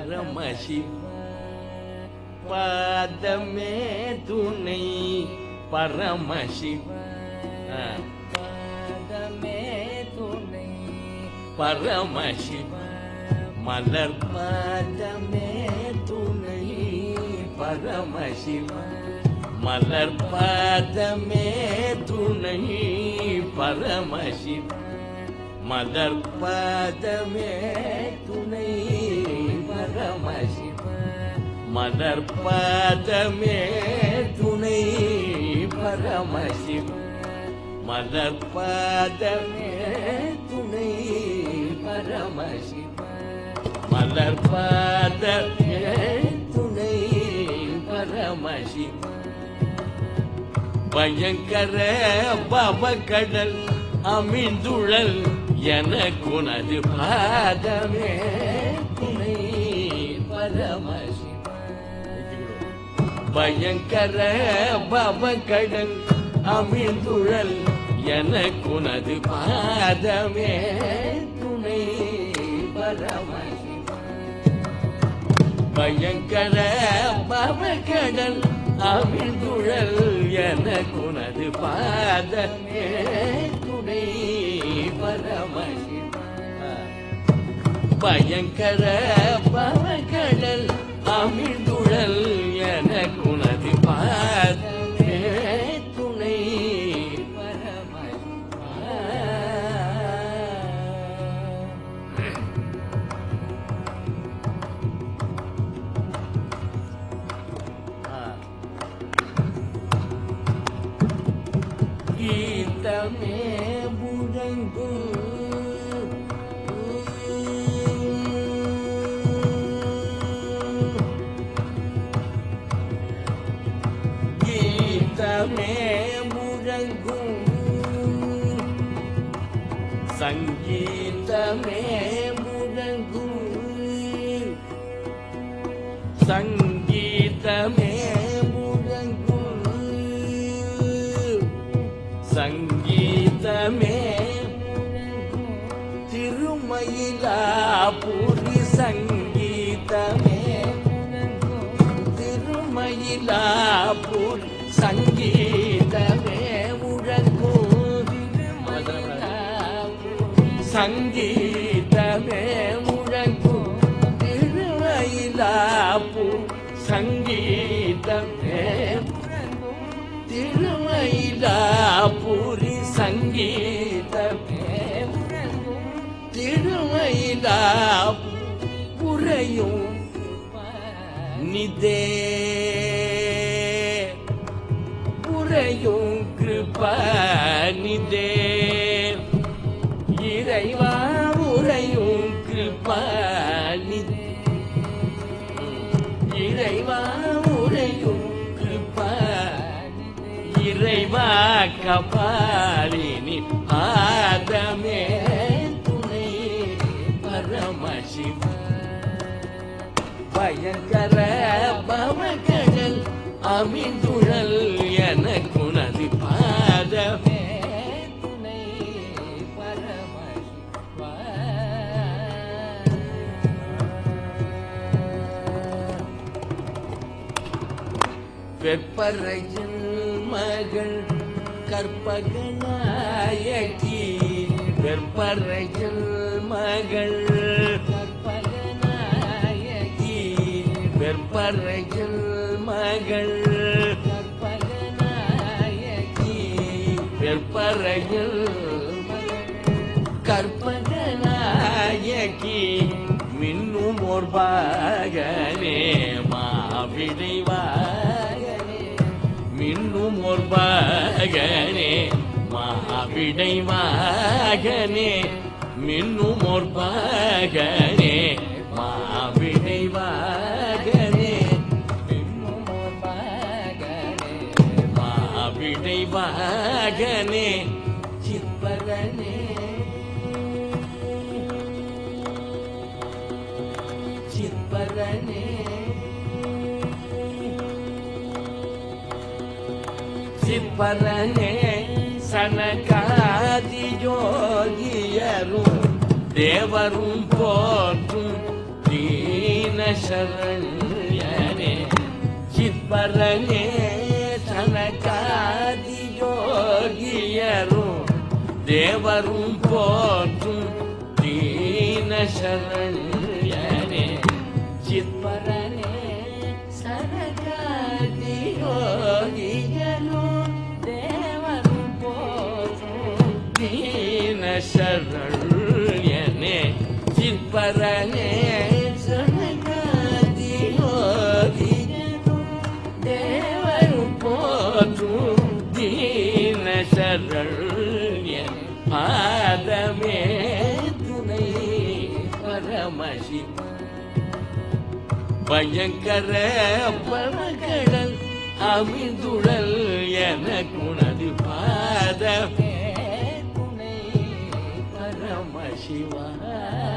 பரமசிவ பாதமே துணை பரமசிவ ஆ. பாதமே துணை பரமசிவ மலர் பாதமே துணை பரமசிவ மலர் பாதமே துணை பரமசிவ மலர் பாதமே துணை பரமசிவ மலர் பாதமே துணை பரமசிவ மலர் பாதமே துணை பரமசிவ மலர் பாதமே துணை பரமசிவ பயங்கர பவக்கடல் அமிழ்ந்துழல் எனக்குனது பாதமே துணை பரமசிவ பயங்கர பவக்கடல் அமிழ்ந்துழல் எனக்குனது பாதமே துணை பரமசிவ பயங்கர பவக்கடல் அமிழ்ந்துழல் எனக்குனது பாதமே துணை பரமசிவ பயங்கர பவக்கடல் அமிழ்ந்துழல் எனக்குனது பாதமே துணை கீதமே முழங்கு கீதமே முழங்கும் சங்கீதமே முழங்கும் சங்கீதமே முழங்கும் சங்கீதமே திருமயிலாபுரி சங்கீதமே திருமயிலாபுரி சங்கீதமே முழங்கும் சங்கீதமே முழங்கும் திருமயிலாபு சங்கீதமே திருமயிலாபுரி சங்கீதமே திருமயிலாபுரையும் நிதே புரையும் கிருபாநிதே இறைவா உரையும் கிருபாநிதே இறைவா உரையும் கிருபாநிதே இறைவா கபாலினி ஆதமே துணை பரமசிவ பயங்கர பவகடல் அமிழ்ந்துழல் எனக்குனது பாதமே துணை வெப்பரையில் மகள் கற்பகநாயகி வெப்பரையில் மகள் கற்பகநாயகி வெப்பரையில் மகள் கற்பகநாயகி வெப்பரையில் கற்பகநாயகி மின்னும் ஓர் பாகனே மாவிடை வாகனே மின்னும் ஓர் பாகனே மாவிடை வாகனே மின்னும் ஓர் பாகனே மாவிடை வாகனே மின்னும் ஓர் பாகனே மாவிடை வாகனே சிற்பரனே சிற்பரனே சிற்பரனே சனகாதி யோகியரும் தேவரும் போற்றும் தீன சரண்யனே சித்பரனே சனகாதி யோகியரும் தேவரும் போற்றும் தீன சரண்யனே சித்பரனே சனகாதி யோகியரும் தேவரும் போற்றும் தீன சரண்யனே சித்பரனே சனகாதி யோகியரும் தேவரும் போற்றும் தீன சரண்யன் பாதமே துணை பரமசி பயங்கர பரகடல் அமிழ்ந்துடல் என குணது பாதமே துணை பரமசிவா